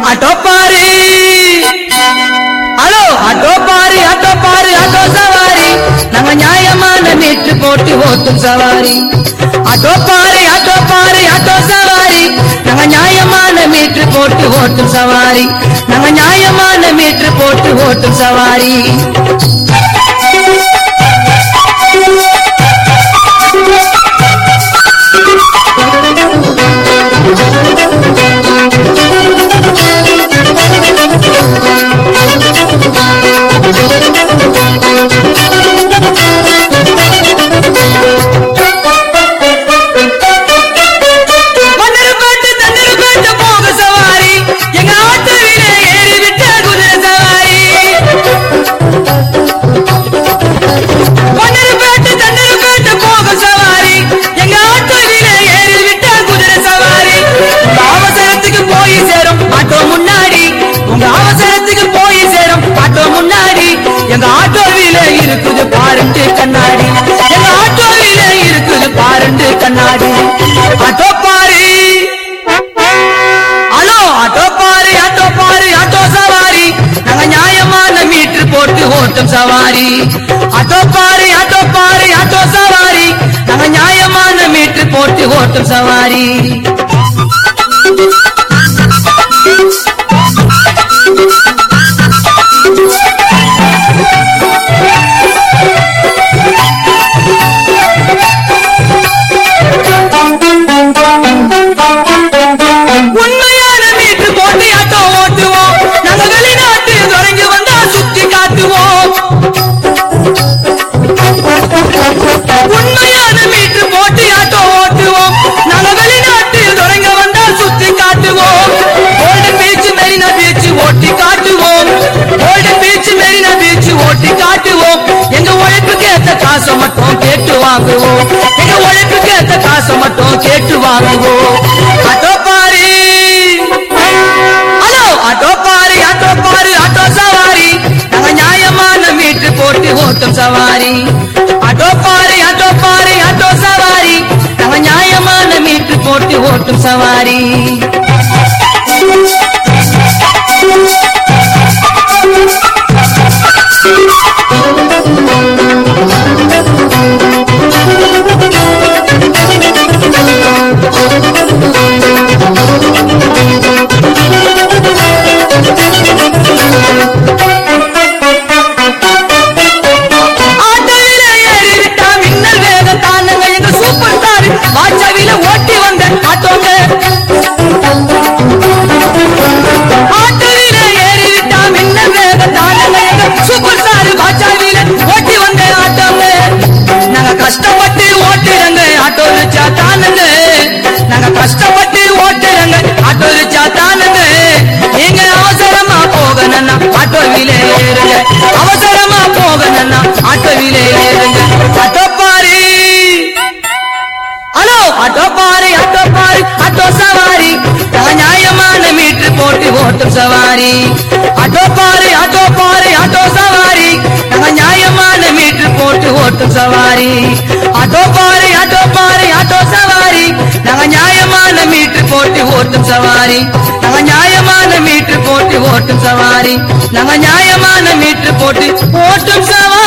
auto பாரு hello auto பாரு auto பாரு ஆட்டோ சவாரி நாங்க நியாயமான மீட்டு போட்டு ஓட்டும் சவாரி ஆட்டோ பாரு ஆட்டோ பாரு ஆட்டோ சவாரி நாங்க நியாயமான மீட்டு போட்டு ஓட்டும் சவாரி நாங்க நியாயமான மீட்டு போட்டு ஓட்டும் சவாரி மன்னர் பாட்டு தன்னர் பாட்டு போக சவாரி எங்க ஆட்டோவிலே ஏறி விட்ட குதிரை சவாரி மன்னர் பாட்டு தன்னர் பாட்டு போக சவாரி எங்க ஆட்டோவிலே ஏறி விட்ட குதிரை சவாரி உங்க அவசரத்துக்கு போய் சேரும் ஆட்டோ முன்னாடி உங்க அவசரத்துக்கு போய் சேரும் ஆட்டோ முன்னாடி எங்க ஆட்டோவிலே இருக்குது பாருண்டு கண்ணாடி எங்க ஆட்டோவிலே இருக்குது பாருண்டு கண்ணாடி ஆட்டோ பாரு ஹலோ ஆட்டோ பாரு ஆட்டோ பாரு ஆட்டோ சவாரி நாங்க நியாயமான மீட்டர் போட்டு ஓட்டும் சவாரி ஆட்டோ பாரு ஆட்டோ பாரு ஆட்டோ சவாரி நாங்க நியாயமான மீட்டர் போட்டு ஓட்டும் சவாரி உண்மையான மீட்டர் போட்டு ஆட்டோ ஓட்டுவோம் நாங்க வெளிநாட்டு தொடங்கி வந்தா சுத்தி காட்டுவோம் உண்மையான மீட்டர் போட்டு ஆட்டோ ஓட்டுவோம் நாங்க வெளிநாட்டு தொடங்க வந்தா சுத்தி காட்டுவோம் கோல்டு பீச் மெரினா பீச் ஓட்டி காட்டுவோம் கோல்டு பீச் மெரினா பீச் ஓட்டி காட்டுவோம் எங்க உழைப்புக்கு ஏத்த காசை மட்டும் கேட்டு வாங்குவோம் எங்க உழைப்புக்கு ஏத்த காசை மட்டும் கேட்டு வாங்குவோம் ஆட்டோ பாரு ஹலோ ஆட்டோ பாரு ஆட்டோ பாரு ஆட்டோ சவாரி நாங்க நியாயமான மீட்டு போட்டு ஓட்டும் சவாரி ஆட்டோ பாரு ஆட்டோ பாரு ஆட்டோ சவாரி நாங்க நியாயமான மீட்டு போட்டு ஓட்டும் சவாரி ஆட்டோவில ஏறி விட்டா மின்னல் வேகம் தானுங்க எங்க சூப்பர் ஸ்டார் வாட்சாவில ஓட்டி வந்த ஆட்டோங்க ஆட்டோவில ஏறி விட்டா மின்னல் வேகம் தானுங்க எங்க சூப்பர் ஸ்டார் வாட்சாவில ஓட்டி வந்த ஆட்டோங்க நாங்க கஷ்டப்பட்டு ஓட்டுறங்க ஆட்டோ ரிச்சா தானுங்க நாங்க கஷ்டப்பட்டு ஓட்டுறங்க ஆட்டோ ரிச்சா தானுங்க நீங்க அவசரமா போகணும்னா ஆட்டோவில ஏறுங்க அவசரமா போகணும்னா ஆட்டோவில ஏறுங்க ஆட்டோ பாரு ஹலோ ஆட்டோ பாரு ஆட்டோ பாரு ஆட்டோ சவாரி நான் நியாயமான மீட்டர் போட்டு ஓட்டும் சவாரி ஆட்டோ பாரு ஆட்டோ பாரு ஆட்டோ சவாரி நாங்க நியாயமான மீட்டர் போட்டு ஓட்டும் சவாரி ஆட்டோ பாரு ஆட்டோ பாரு ஆட்டோ சவாரி நாங்க நியாயமான மீட்டர் போட்டு ஓட்டும் சவாரி நாங்க நியாயமான மீட்டர் போட்டு ஓட்டும் சவாரி நாங்க நியாயமான மீட்டர் போட்டு ஓட்டும் சவாரி